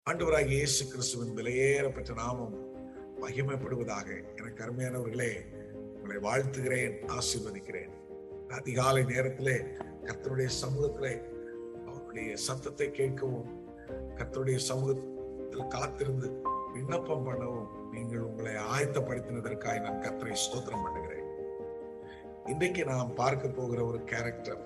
ஆண்டவராகிய இயேசு கிறிஸ்துவின் விலையேறப்பட்ட நாமம் மகிமைப்படுவதாக எனக்கு அருமையானவர்களே உங்களை வாழ்த்துகிறேன் ஆசீர்வதிக்கிறேன் அதிகாலை நேரத்திலே கர்த்தருடைய சமூகத்திலே அவருடைய சத்தத்தை கேட்கவும் கர்த்தருடைய சமூகத்தில் காத்திருந்து விண்ணப்பம் பண்ணவும் நீங்கள் உங்களை ஆயத்தப்படுத்தினதற்காக நான் கர்த்தரை ஸ்தோத்திரம் பண்ணுகிறேன் இன்றைக்கு நாம் பார்க்க போகிற ஒரு கேரக்டர்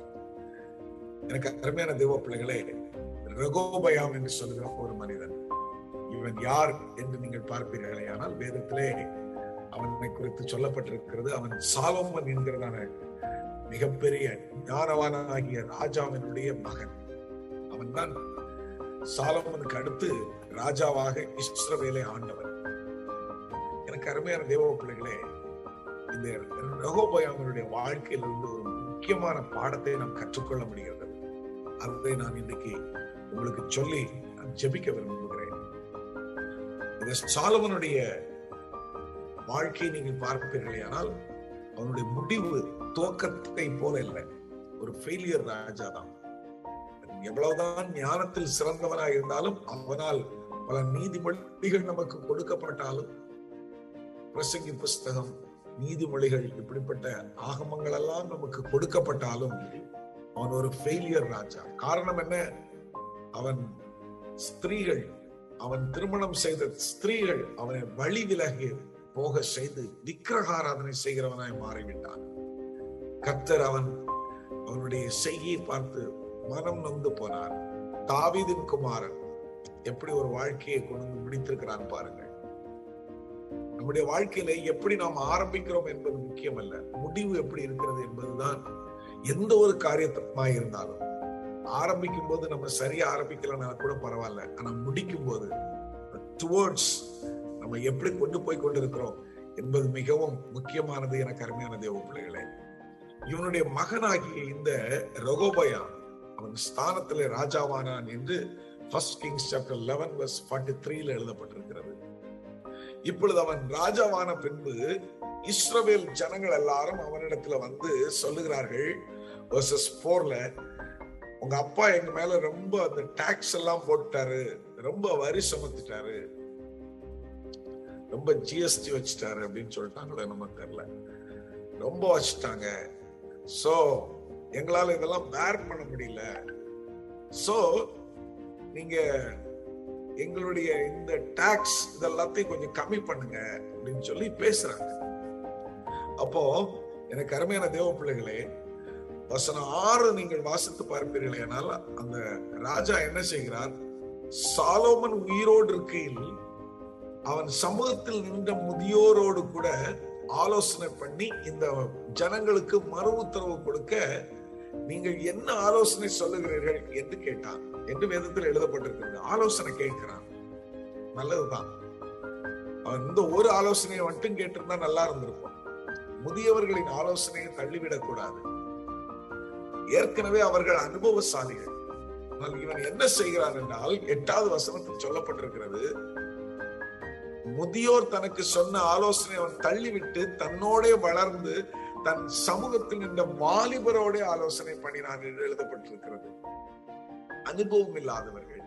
எனக்கு அருமையான தேவ பிள்ளைகளே ரகோபயாம் என்று சொல்லுகிற ஒரு மனிதன் இவன் யார் என்று நீங்கள் பார்ப்பீர்களே ஆனால் வேதத்திலே அவனை குறித்து சொல்லப்பட்டிருக்கிறது அவன் சாலோமன் என்கிறதான மிகப்பெரிய ஞானவானாகிய ராஜாவினுடைய மகன் அவன்தான் சாலோமனுக்கு அடுத்து ராஜாவாக இஸ்ரவேலை ஆண்டவன் எனக்கு அருமையான தேவ பிள்ளைகளே இந்த ரகோபயாமனுடைய வாழ்க்கையிலிருந்து ஒரு முக்கியமான பாடத்தை நாம் கற்றுக்கொள்ள முடிகிறது அதை நான் இன்னைக்கு உங்களுக்கு சொல்லி நான் ஜெபிக்க விரும்புகிறேன் இந்த சாலவனுடைய வாழ்க்கையை நீங்கள் பார்ப்பீர்களே ஆனால் அவனுடைய முடிவு துவக்கத்தை போல இல்லை ஒரு ஃபெயிலியர் ராஜா தான் எவ்வளவுதான் ஞானத்தில் சிறந்தவனாக இருந்தாலும் அவனால் பல நீதிமொழிகள் நமக்கு கொடுக்கப்பட்டாலும் பிரசங்கி புஸ்தகம் நீதிமொழிகள் இப்படிப்பட்ட ஆகமங்கள் எல்லாம் நமக்கு கொடுக்கப்பட்டாலும் அவன் ஒரு ஃபெயிலியர் ராஜா காரணம் என்ன அவன் ஸ்திரீகள் அவன் திருமணம் செய்த ஸ்திரீகள் அவனை வழி விலகி போக செய்து விக்கிரகாராதனை செய்கிறவனாய் மாறிவிட்டான் கர்த்தர் அவன் அவனுடைய செய்கையை பார்த்து மனம் நொந்து போனார் தாவீதின் குமாரன் எப்படி ஒரு வாழ்க்கையை கொண்டு முடித்திருக்கிறான் பாருங்கள் நம்முடைய வாழ்க்கையில எப்படி நாம் ஆரம்பிக்கிறோம் என்பது முக்கியம் அல்ல முடிவு எப்படி இருக்கிறது என்பதுதான் எந்த ஒரு காரியமா இருந்தாலும் ஆரம்பிக்கும் போது நம்ம சரியா ஆரம்பிக்கலன்னா கூட பரவாயில்ல ஆனா முடிக்கும் போது டுவோர்ட்ஸ் நம்ம எப்படி கொண்டு போய் கொண்டிருக்கிறோம் என்பது மிகவும் முக்கியமானது எனக்கு அருமையான தேவ பிள்ளைகளே இவனுடைய மகனாகிய இந்த ரகோபயா அவன் ஸ்தானத்திலே ராஜாவானான் என்று first Kings chapter eleven verse forty த்ரீல எழுதப்பட்டிருக்கிறது இப்பொழுது அவன் ராஜாவான பின்பு இஸ்ரவேல் ஜனங்கள் எல்லாரும் அவனிடத்துல வந்து சொல்லுகிறார்கள் வர்சஸ் போர்ல உங்க அப்பா எங்க மேல ரொம்ப அந்த டாக்ஸ் எல்லாம் போட்டாரு ரொம்ப வரி சுமத்துட்டாரு ரொம்ப ஜிஎஸ்டி வச்சுட்டாரு அப்படின்னு சொல்லிட்டாங்களே நம்ம தெரியல ரொம்ப வச்சுட்டாங்க சோ எங்களால இதெல்லாம் பேர் பண்ண முடியல சோ நீங்க எங்களுடைய இந்த டாக்ஸ் இதெல்லாத்தையும் கொஞ்சம் கம்மி பண்ணுங்க அப்படின்னு சொல்லி பேசுறாங்க அப்போ எனக்கு அருமையான தேவ பிள்ளைகளே வசனம் ஆறு நீங்கள் வாசித்து பார்ப்பீர்களே ஆனால் அந்த ராஜா என்ன செய்கிறார் சாலோமன் உயிரோடு இருக்கையில் அவன் சமூகத்தில் நின்ற முதியோரோடு கூட ஆலோசனை பண்ணி இந்த ஜனங்களுக்கு மறு உத்தரவு கொடுக்க நீங்கள் என்ன ஆலோசனை சொல்லுகிறீர்கள் என்று கேட்டான் என்று வேதத்தில் எழுதப்பட்டிருக்கிறது ஆலோசனை கேட்கிறான் நல்லதுதான் அவன் இந்த ஒரு ஆலோசனையை மட்டும் கேட்டிருந்தா நல்லா இருந்திருக்கும் முதியவர்களின் ஆலோசனையை தள்ளிவிடக் கூடாது ஏற்கனவே அவர்கள் அனுபவசாலிகள் ஆனால் இவன் என்ன செய்கிறான் என்றால் எட்டாவது வசனத்தில் சொல்லப்பட்டிருக்கிறது முதியோர் தனக்கு சொன்ன ஆலோசனை அவன் தள்ளிவிட்டு தன்னோட வளர்ந்து தன் சமூகத்தில் நின்ற வாலிபரோட ஆலோசனை பண்ணினான் என்று எழுதப்பட்டிருக்கிறது அனுபவம் இல்லாதவர்கள்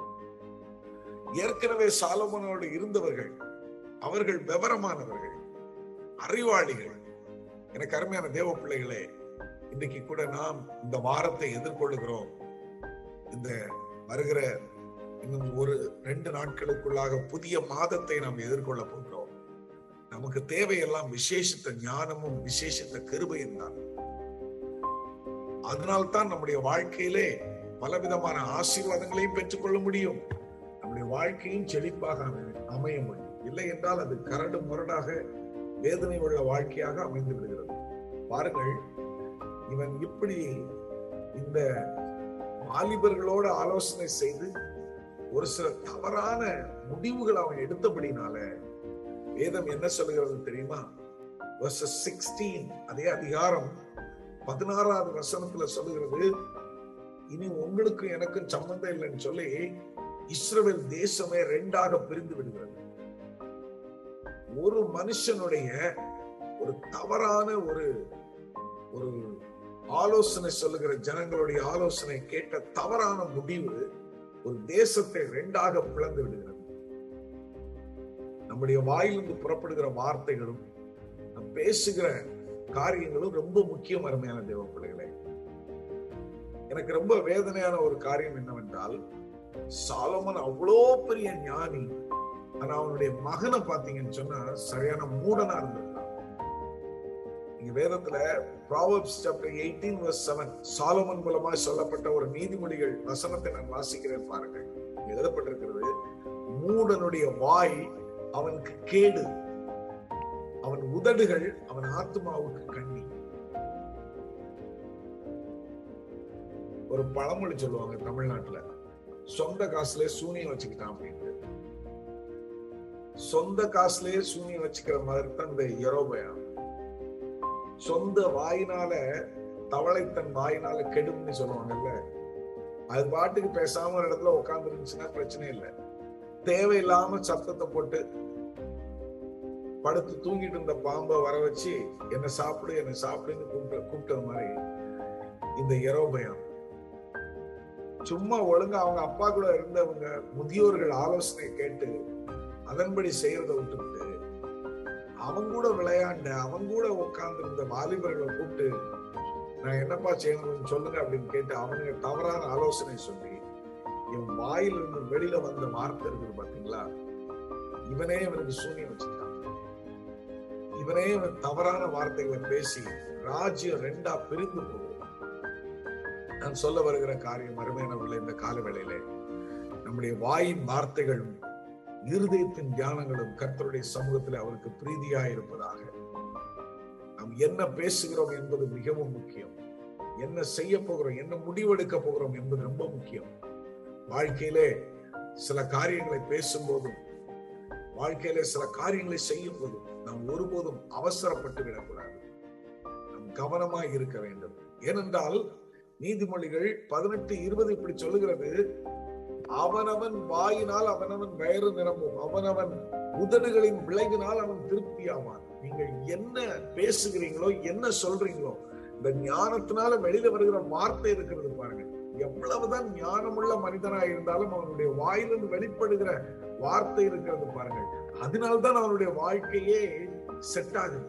ஏற்கனவே சாலமனோடு இருந்தவர்கள் அவர்கள் விவரமானவர்கள் அறிவாளிகள் எனக்கு அருமையான தேவ பிள்ளைகளே இன்றைக்கு கூட நாம் இந்த வாரத்தை எதிர்கொள்ளுகிறோம் இந்த வருகிற இன்னும் ஒரு ரெண்டு நாட்களுக்குள்ளாக புதிய மாதத்தை நாம் எதிர்கொள்ள போகிறோம் நமக்கு தேவையெல்லாம் விசேஷித்த ஞானமும் விசேஷித்த கிருபையும் தான் அதனால்தான் நம்முடைய வாழ்க்கையிலே பலவிதமான ஆசீர்வாதங்களையும் பெற்றுக்கொள்ள முடியும் நம்முடைய வாழ்க்கையும் செழிப்பாக அமைய முடியும் இல்லை என்றால் அது கரடு முரடாக வேதனை உள்ள வாழ்க்கையாக அமைந்து விடுகிறது பாருங்கள் இவன் இப்படி இந்த வாலிபர்களோட ஆலோசனை செய்து ஒரு சில தவறான முடிவுகள் அவன் எடுத்தபடினால வேதம் என்ன சொல்லுகிறது தெரியுமா சிக்ஸ்டீன் அதே அதிகாரம் பதினாறாவது வசனத்துல சொல்லுகிறது இனி உங்களுக்கும் எனக்கும் சம்பந்தம் இல்லைன்னு சொல்லி இஸ்ரவேல் தேசமே ரெண்டாக பிரிந்து விடுகிறது ஒரு மனுஷனுடைய ஒரு தவறான ஒரு ஒரு ஆலோசனை சொல்லுகிற ஜனங்களுடைய ஆலோசனை கேட்ட தவறான முடிவு ஒரு தேசத்தை ரெண்டாக பிளந்து விடுகிறது நம்முடைய வாயிலிருந்து புறப்படுகிற வார்த்தைகளும் நாம் பேசுகிற காரியங்களும் ரொம்ப முக்கியம் அருமையான தேவ பிள்ளைகளே எனக்கு ரொம்ப வேதனையான ஒரு காரியம் என்னவென்றால் சாலமன் அவ்வளோ பெரிய ஞானி ஆனா அவனுடைய மகனை பாத்தீங்கன்னு சொன்னா சரியான மூடனா இருந்திருக்கான் இங்க வேதத்துல Proverbs chapter eighteen verse seven Solomon மூலமா சொல்லப்பட்ட ஒரு நீதிமொழிகள் வசனத்தை நான் வாசிக்கிறேன் பாருங்கள் இங்க எழுதப்பட்டிருக்கிறது மூடனுடைய வாய் அவனுக்கு கேடு அவன் உதடுகள் அவன் ஆத்மாவுக்கு கண்ணி ஒரு பழமொழி சொல்லுவாங்க தமிழ்நாட்டுல சொந்த காசுல சூனியம் வச்சுக்கிட்டான் அப்படின்ட்டு சொந்த காசுலயே சூனியம் வச்சுக்கிற மாதிரி தான் இந்த எரோபயம் சொந்த வாயினால தவளை தன் வாயினால கெடும்னு சொல்லுவாங்கல்ல அது பாட்டுக்கு பேசாம ஒரு இடத்துல உட்கார்ந்து இருந்துச்சுன்னா பிரச்சனை இல்லை தேவையில்லாம சத்தத்தை போட்டு படுத்து தூங்கிட்டு இருந்த பாம்பை வர வச்சு என்ன சாப்பிடு என்ன சாப்பிடுன்னு கூப்பிட்ட கூப்பிட்டது மாதிரி இந்த எரோபயம் சும்மா ஒழுங்கா அவங்க அப்பா கூட இருந்தவங்க முதியோர்கள் ஆலோசனை கேட்டு அதன்படி செய்யறதை விட்டுவிட்டு அவன் கூட விளையாண்ட அவன் கூட உட்கார்ந்து இருந்த வாலிபர்களை கூப்பிட்டு நான் என்னப்பா செய்யணும்னு சொல்லுங்க அப்படின்னு கேட்டு அவனுங்க தவறான ஆலோசனை சொல்லி இவன் வாயிலிருந்து வெளியில வந்த வார்த்தை இருக்குது பாத்தீங்களா இவனே இவனுக்கு சூனியம் வச்சுட்டான் இவனே இவன் தவறான வார்த்தைகளை பேசி ராஜ்யம் ரெண்டா பிரிந்து போகும் நான் சொல்ல வருகிற காரியம் அருமையானவர்களே இந்த கால வேளையிலே நம்முடைய வாயின் வார்த்தைகளும் இருதயத்தின் தியானங்களும் கர்த்தருடைய சமூகத்தில் அவருக்கு பிரீதியா இருப்பதாக நாம் என்ன பேசுகிறோம் என்பது மிகவும் முக்கியம் என்ன செய்ய போகிறோம் என்ன முடிவெடுக்க போகிறோம் என்பது ரொம்ப முக்கியம் வாழ்க்கையிலே சில காரியங்களை பேசும்போதும் வாழ்க்கையிலே சில காரியங்களை செய்யும் போதும் நாம் ஒருபோதும் அவசரப்பட்டு விடக்கூடாது நாம் கவனமாய் இருக்க வேண்டும் ஏனென்றால் நீதிமொழிகள் பதினெட்டு இருபது இப்படி சொல்லுகிறது அவனவன் வாயினால் அவனவன் வயறு நிரம்பும் அவனவன் உதடுகளின் விளைவினால் அவன் திருப்தியாவான் நீங்கள் என்ன பேசுகிறீங்களோ என்ன சொல்றீங்களோ இந்த ஞானத்தினால வெளியில வருகிற வார்த்தை இருக்கிறது பாருங்க எவ்வளவுதான் ஞானமுள்ள மனிதனா இருந்தாலும் அவனுடைய வாயிலிருந்து வெளிப்படுகிற வார்த்தை இருக்கிறது பாருங்கள் அதனால்தான் அவனுடைய வாழ்க்கையே செட் ஆகுது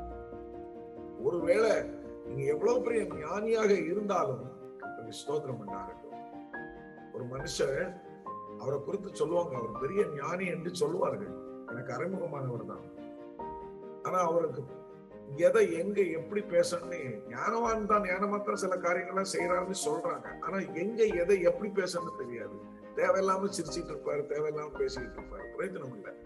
ஒருவேளை நீங்க எவ்வளவு பெரிய ஞானியாக இருந்தாலும் ஸ்தோத்திரம் பண்ணாகட்டும் ஒரு மனுஷன் அவரை குறித்து சொல்லுவாங்க அவர் பெரிய ஞானி என்று சொல்லுவார்கள் எனக்கு அறிமுகமானவர் தான் ஆனா அவருக்கு எதை எங்க எப்படி பேசணும்னு ஞானவான் தான் ஞானமா தான் சில காரியங்கள்லாம் செய்யறாருன்னு சொல்றாங்க ஆனா எங்க எதை எப்படி பேசணும்னு தெரியாது தேவையில்லாம சிரிச்சிட்டு இருப்பாரு தேவையில்லாம பேசிக்கிட்டு இருப்பாரு பிரயோஜனம் இல்லை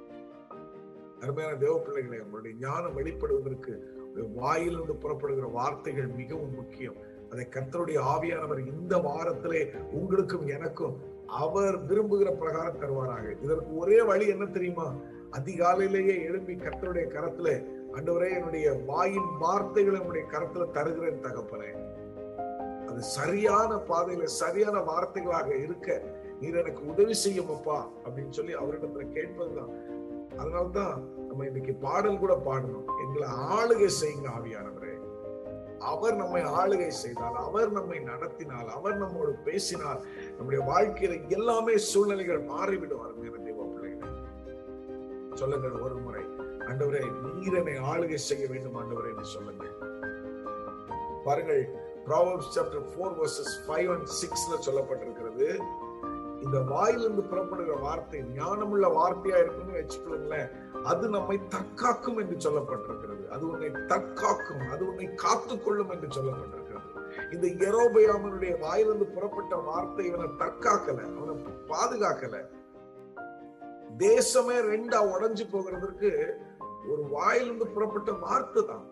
அருமையான தேவ பிள்ளைகளை நம்மளுடைய ஞானம் வெளிப்படுவதற்கு வாயிலிருந்து புறப்படுகிற வார்த்தைகள் மிகவும் முக்கியம் அதை கர்த்தருடைய ஆவியானவர் இந்த வாரத்திலே உங்களுக்கும் எனக்கும் அவர் விரும்புகிற பிரகாரம் தருவாராக இதற்கு ஒரே வழி என்ன தெரியுமா அதிகாலையிலேயே எழும்பி கர்த்தருடைய கரத்துல அண்டவரே என்னுடைய வாயின் வார்த்தைகளை என்னுடைய கரத்துல தருகிறேன் தகப்பனே அது சரியான பாதையில சரியான வார்த்தைகளாக இருக்க நீர் எனக்கு உதவி செய்யும் அப்பா அப்படின்னு சொல்லி அவரிடத்துல கேட்பதுதான் அதனால்தான் நம்ம இன்னைக்கு பாடல் கூட பாடணும் எங்களை ஆளுகை செய்யுங்க ஆவியானவரே அவர் நம்மை ஆளுகை செய்தால் அவர் நம்மை நடத்தினால் அவர் நம்மோடு பேசினால் நம்முடைய வாழ்க்கையில எல்லாமே சூழ்நிலைகள் மாறிவிடும் அருமையான தேவ பிள்ளைகளை சொல்லுங்கள் ஒரு முறை ஆண்டவரே நீர் என்னை ஆளுகை செய்ய வேண்டும் ஆண்டவரே என்று சொல்லுங்கள் பாருங்கள் ப்ராவர்ப்ஸ் சாப்டர் 4 வர்சஸ் 5 அண்ட் 6ல சொல்லப்பட்டிருக்கிறது இந்த வாயிலிருந்து புறப்படுகிற வார்த்தை ஞானமுள்ள வார்த்தையா இருக்குன்னு வச்சுக்கொள்ளுங்களேன் அது நம்மை தற்காக்கும் என்று சொல்லப்பட்டிருக்கிறது அது உன்னை தற்காக்கும் அது உன்னை காத்துக்கொள்ளும் என்று சொல்லப்பட்டிருக்கிறது இந்த எரோபயாமனுடைய வாயிலிருந்து புறப்பட்ட வார்த்தை இவனை தற்காக்கல அவனை பாதுகாக்கல தேசமே ரெண்டா உடைஞ்சு போகிறதுக்கு ஒரு வாயிலிருந்து புறப்பட்ட வார்த்தை தான்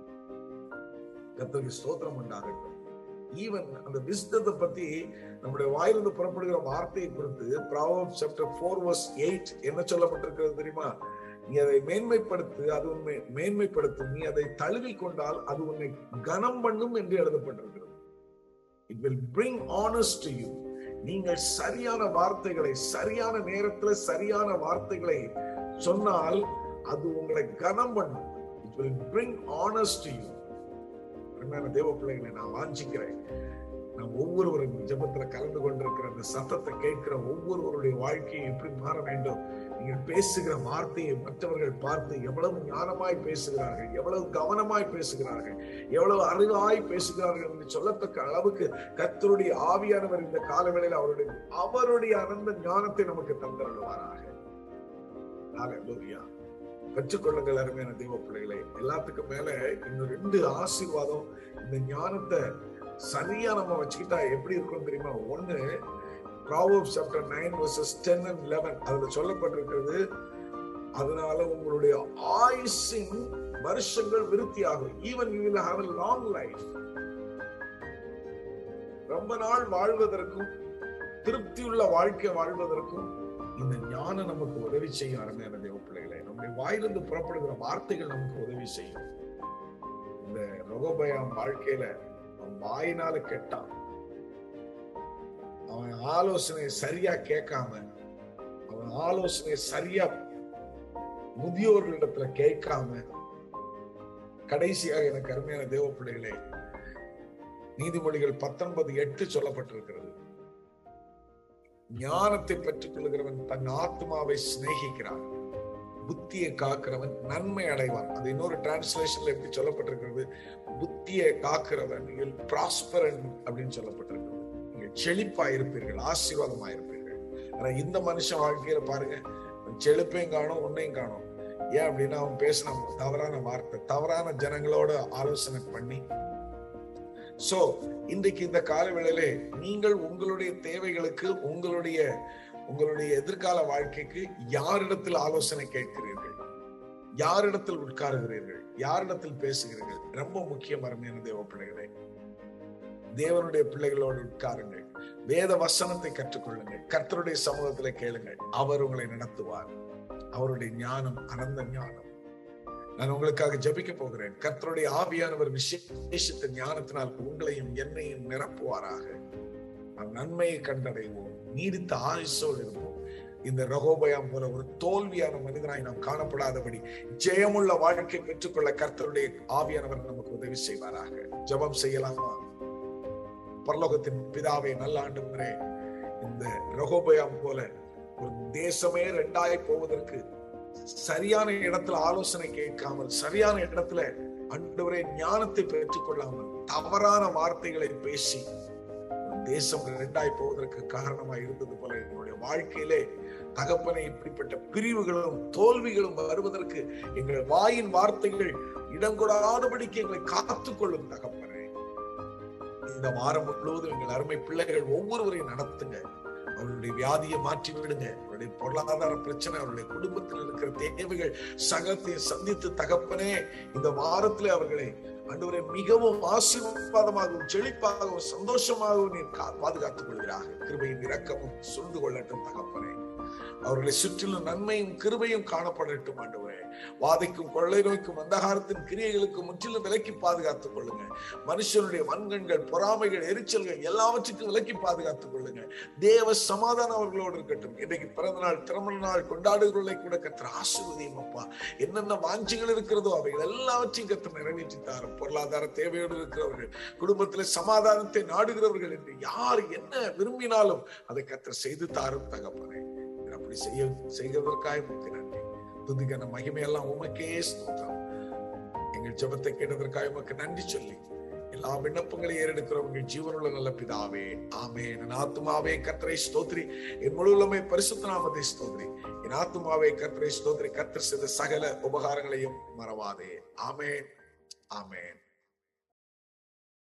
கத்தருக்கு ஸ்தோத்திரம் உண்டாகட்டும் ஈவன் அந்த விஸ்தத்தை பத்தி நம்முடைய வாயிலிருந்து புறப்படுகிற வார்த்தையை குறித்து Proverbs chapter four verse eight என்ன சொல்லப்பட்டிருக்கிறது தெரியுமா நீ அதை மேன்மைப்படுத்து அது உண்மை மேன்மைப்படுத்தும் நீ அதை தழுவி கொண்டால் அது உன்னை கனம் பண்ணும் என்று எழுதப்பட்டிருக்கிறது it will bring honest to you நீங்கள் சரியான வார்த்தைகளை சரியான நேரத்துல சரியான வார்த்தைகளை சொன்னால் அது உங்களை கனம் பண்ணும் it will bring honest to you அருமையான தேவ பிள்ளைகளை நான் வாஞ்சிக்கிறேன் நாம் ஒவ்வொருவரும் ஜெபத்துல கலந்து கொண்டிருக்கிற அந்த சத்தத்தை கேட்கிற ஒவ்வொருவருடைய வாழ்க்கையை எப்படி மாற வேண்டும் நீங்கள் பேசுகிற வார்த்தையை மற்றவர்கள் பார்த்து எவ்வளவு ஞானமாய் பேசுகிறார்கள் எவ்வளவு கவனமாய் பேசுகிறார்கள் எவ்வளவு அறிவாய் பேசுகிறார்கள் என்று சொல்லத்தக்க அளவுக்கு கர்த்தருடைய ஆவியானவர் இந்த காலவேளையில் அவருடைய அவருடைய அனந்த ஞானத்தை நமக்கு தந்தருள்வாராக ஹalleluya பெற்றுக்கொள்ளுங்கள் அருமையான தெய்வ பிள்ளைகளை எல்லாத்துக்கும் மேல இன்னும் ரெண்டு ஆசீர்வாதம் இந்த ஞானத்தை சரியா நம்ம வச்சுக்கிட்டா எப்படி இருக்கும் தெரியுமா ஒண்ணு Proverbs chapter 9 verses 10 and 11 அதுல சொல்லப்பட்டிருக்கிறது அதனால உங்களுடைய ஆயுசின் வருஷங்கள் விருத்தியாகும் even you will have a long life ரொம்ப நாள் வாழ்வதற்கும் திருப்தியுள்ள வாழ்க்கை வாழ்வதற்கும் இந்த ஞானம் நமக்கு உதவி செய்யும் அருமையான தேவ பிள்ளைகளை நம்முடைய வாயிலிருந்து புறப்படுகிற வார்த்தைகள் நமக்கு உதவி செய்யும் இந்த ரொகபயாம் வாழ்க்கையில அவன் வாயினால கெட்டான் அவன் ஆலோசனை சரியா கேட்காம அவன் ஆலோசனை சரியா முதியோர்களிடத்துல கேட்காம கடைசியாக எனக்கு அருமையான தேவ பிள்ளைகளே நீதிமொழிகள் பத்தொன்பது எட்டு சொல்லப்பட்டிருக்கிறது ஞானத்தை பெற்றுக் கொள்கிறவன் தன் ஆத்மாவை சிநேகிக்கிறான் புத்தியை காக்கிறவன் நன்மை அடைவான் அது இன்னொரு டிரான்ஸ்லேஷன்ல எப்படி சொல்லப்பட்டிருக்கிறது புத்தியை காக்கிறவன் ப்ராஸ்பரன் அப்படின்னு சொல்லப்பட்டிருக்கிறது நீங்க செழிப்பா இருப்பீர்கள் ஆசீர்வாதமா இருப்பீர்கள் ஆனா இந்த மனுஷன் வாழ்க்கையில பாருங்க செழிப்பையும் காணும் உன்னையும் காணும் ஏன் அப்படின்னா அவன் பேசின தவறான வார்த்தை தவறான ஜனங்களோட ஆலோசனை பண்ணி சோ இன்றைக்கு இந்த காலவேளையிலே நீங்கள் உங்களுடைய தேவைகளுக்கு உங்களுடைய உங்களுடைய எதிர்கால வாழ்க்கைக்கு யாரிடத்தில் ஆலோசனை கேட்கிறீர்கள் யாரிடத்தில் உட்காருகிறீர்கள் யாரிடத்தில் பேசுகிறீர்கள் ரொம்ப முக்கியம் அருமையான தேவ பிள்ளைகளே தேவனுடைய பிள்ளைகளோடு உட்காருங்கள் வேத வசனத்தை கற்றுக்கொள்ளுங்கள் கர்த்தருடைய சமூகத்துல கேளுங்கள் அவர் உங்களை நடத்துவார் அவருடைய ஞானம் அனந்த ஞானம் நான் உங்களுக்காக ஜபிக்க போகிறேன் கர்த்தருடைய ஆவியானவர் விசேஷித்த ஞானத்தினால் உங்களையும் என்னையும் நிரப்புவாராக நாம் நன்மையை கண்டடைவோம் நீடித்த ஆயுசோடு இருப்போம் இந்த ரகோபயாம் போல ஒரு தோல்வியான மனிதனாய் நாம் காணப்படாதபடி ஜெயமுள்ள வாழ்க்கை பெற்றுக்கொள்ள கர்த்தருடைய ஆவியானவர் நமக்கு உதவி செய்வாராக ஜபம் செய்யலாமா பரலோகத்தின் பிதாவை நல்ல ஆண்டு இந்த ரகோபயாம் போல ஒரு தேசமே ரெண்டாய் போவதற்கு சரியான இடத்துல ஆலோசனை கேட்காமல் சரியான இடத்துல அன்றுவரே ஞானத்தை பெற்றுக் கொள்ளாமல் தவறான வார்த்தைகளை பேசி தேசம் இரண்டாய் போவதற்கு காரணமா இருந்தது போல என்னுடைய வாழ்க்கையிலே தகப்பனை இப்படிப்பட்ட பிரிவுகளும் தோல்விகளும் வருவதற்கு எங்கள் வாயின் வார்த்தைகள் இடம் கொடாதபடிக்கு எங்களை காத்துக் கொள்ளும் தகப்பனே இந்த வாரம் முழுவதும் எங்கள் அருமை பிள்ளைகள் ஒவ்வொருவரையும் நடத்துங்க அவருடைய வியாதியை மாற்றி விடுங்க அவருடைய பொருளாதார பிரச்சனை அவருடைய குடும்பத்தில் இருக்கிற தேவைகள் சகத்தை சந்தித்து தகப்பனே இந்த வாரத்துல அவர்களை அன்றுவரை மிகவும் ஆசீர்வாதமாகவும் செழிப்பாகவும் சந்தோஷமாகவும் நீர் பாதுகாத்துக் கொள்கிறாக கிருபையும் இரக்கமும் சூழ்ந்து கொள்ளட்டும் தகப்பனே அவர்களை சுற்றிலும் நன்மையும் கிருபையும் காணப்படட்டும் ஆண்டவரே வாதைக்கும் கொள்ளை நோய்க்கும் அந்தகாரத்தின் கிரியைகளுக்கும் முற்றிலும் விலக்கி பாதுகாத்துக் கொள்ளுங்க மனுஷனுடைய வன்கண்கள் பொறாமைகள் எரிச்சல்கள் எல்லாவற்றுக்கும் விலக்கி பாதுகாத்துக் கொள்ளுங்க தேவ சமாதானம் அவர்களோடு இருக்கட்டும் இன்றைக்கு பிறந்த நாள் திருமண நாள் கொண்டாடுகளை கூட கத்திர ஆசிர்வதியும் அப்பா என்னென்ன வாஞ்சிகள் இருக்கிறதோ அவைகள் எல்லாவற்றையும் கத்திர நிறைவேற்றி தாரும் பொருளாதார தேவையோடு இருக்கிறவர்கள் குடும்பத்தில் சமாதானத்தை நாடுகிறவர்கள் என்று யார் என்ன விரும்பினாலும் அதை கத்திர செய்து தாரும் தகப்பனே அப்படி செய்ய செய்கிறதற்காக முக்கிய நன்றி துதிக்கான மகிமையெல்லாம் உமக்கே ஸ்தோத்திரம் எங்கள் ஜபத்தை கேட்டதற்காக உமக்கு நன்றி சொல்லி எல்லா விண்ணப்பங்களையும் ஏறெடுக்கிறவங்க ஜீவனுள்ள நல்ல பிதாவே ஆமே என் ஆத்துமாவே கத்திரை ஸ்தோத்ரி என் முழுவலுமே பரிசுத்த நாமத்தை ஸ்தோத்ரி என் ஆத்துமாவே கத்திரை ஸ்தோத்ரி கத்தர் செய்த சகல உபகாரங்களையும் மறவாதே ஆமேன் ஆமேன்